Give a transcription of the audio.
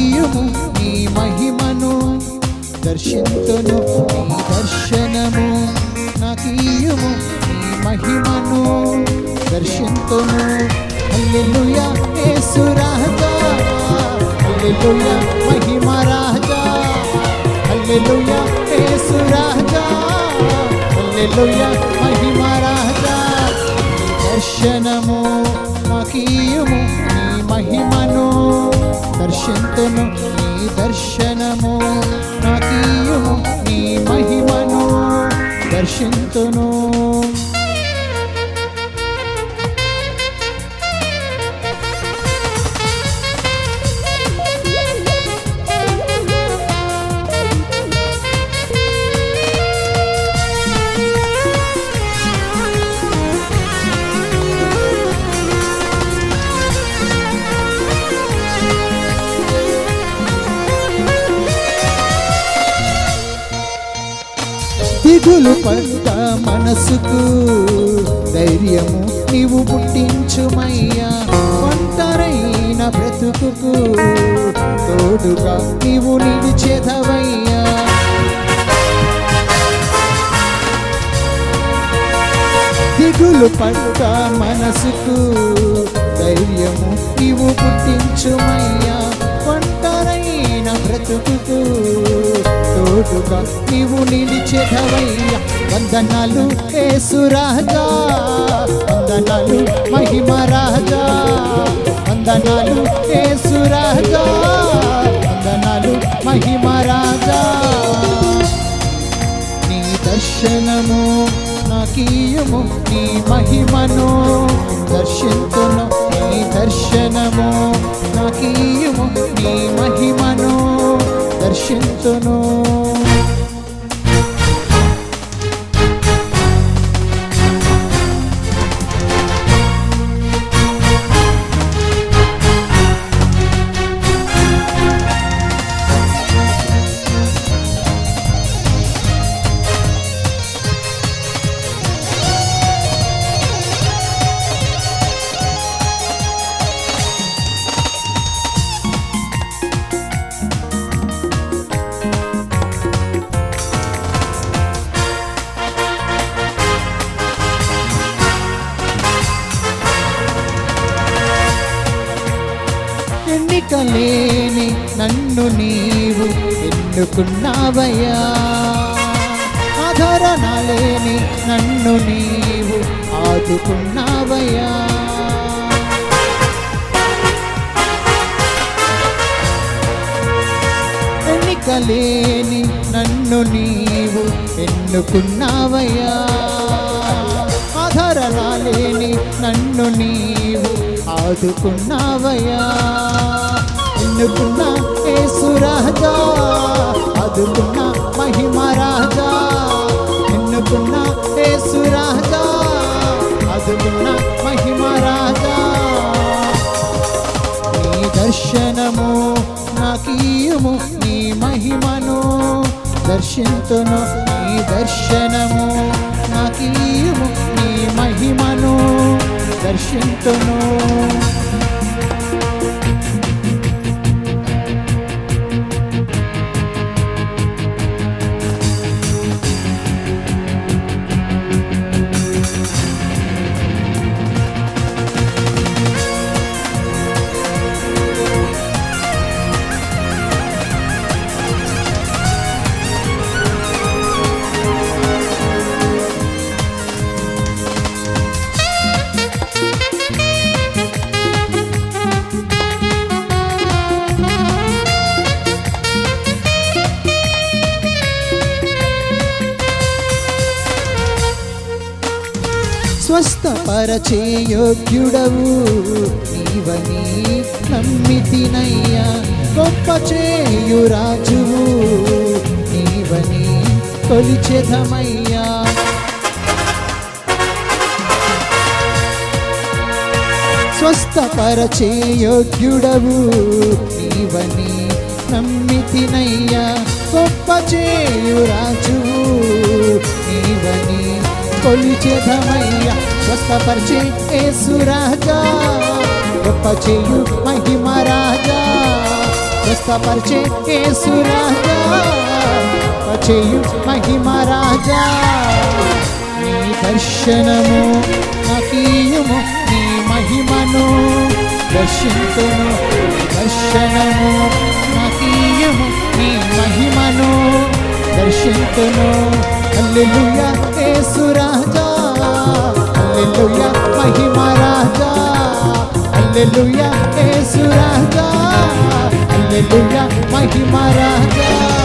నాకీయుము నీ మహిమను దర్శింతును నీ దర్శనము నాకీయుము నీ మహిమను దర్శింతును హల్లెలూయా యేసు రాజా హల్లెలూయా మహిమ రాజా హల్లెలూయా యేసు రాజా హల్లెలూయా మహిమ రాజా దర్శనము నాకీయుము నీ మహిమను దర్శింతును నీ దర్శనము నాకీయుము నీ మహిమను దర్శింతును దిగులు పడ్డ మనసుకు ధైర్యము నీవు పుట్టించుమయ్యా ఒంటరైన బ్రతుకుకు తోడుగా నీవు నిలిచేదవయ్యా దిగులు పడ్డ మనసుకు ధైర్యము నీవు పుట్టించుమయ్యా ఒంటరైన బ్రతుకుకు తోడుగా నీవు నిలిచెదవయ్యా వందనాలు యేసు రాజా వందనాలు మహిమ రాజా వందనాలు యేసు రాజా వందనాలు మహిమ రాజా నీ దర్శనము నాకీయము నీ మహిమను దర్శింతును నీ దర్శనము నాకీయము నీ మహిమను దర్శింతును ఎన్నికలేని నన్ను నీవు ఎన్నుకున్నావయ్యా ఆధారణ లేని నన్ను నీవు ఆదుకున్నావయ్యా ఎన్నికలేని నన్ను నీవు ఎన్నుకున్నావయ్యా ఆధారణ లేని నన్ను నీవు ఆదుకున్నావయ్యా ఎన్నుకున్న యేసు రాజా ఆదుకున్న మహిమ రాజా ఎన్నుకున్న యేసు రాజా ఆదుకున్న మహిమ రాజా నీ దర్శనము నాకీయము నీ మహిమను దర్శింతును నీ దర్శనము నాకీయము నీ మహిమను దర్శింతును స్వస్థపరచే యోగ్యుడవు నీవని నమ్మితినయ్యా గొప్ప చేయు రాజువు నీవని కొలిచెదమయ్యా స్వస్థపరచే యోగ్యుడవు నీవని నమ్మితినయ్యా గొప్ప చేయు రాజువు నీవని కొలిచెదమయ్యా స్వస్థపరిచే యేసు రాజా గొప్ప చేయు మహిమ రాజా స్వస్థపరిచే యేసు రాజా చేయు మహిమ రాజా నీ దర్శనము నాకీయము నీ మహిమను దర్శింతును నీ దర్శనము నాకీయము నీ మహిమను దర్శింతును హల్లెలూయా యేసు రాజా హల్లెలూయా మహిమ రాజా హల్లెలూయా యేసు రాజా హల్లెలూయా మహిమ రాజా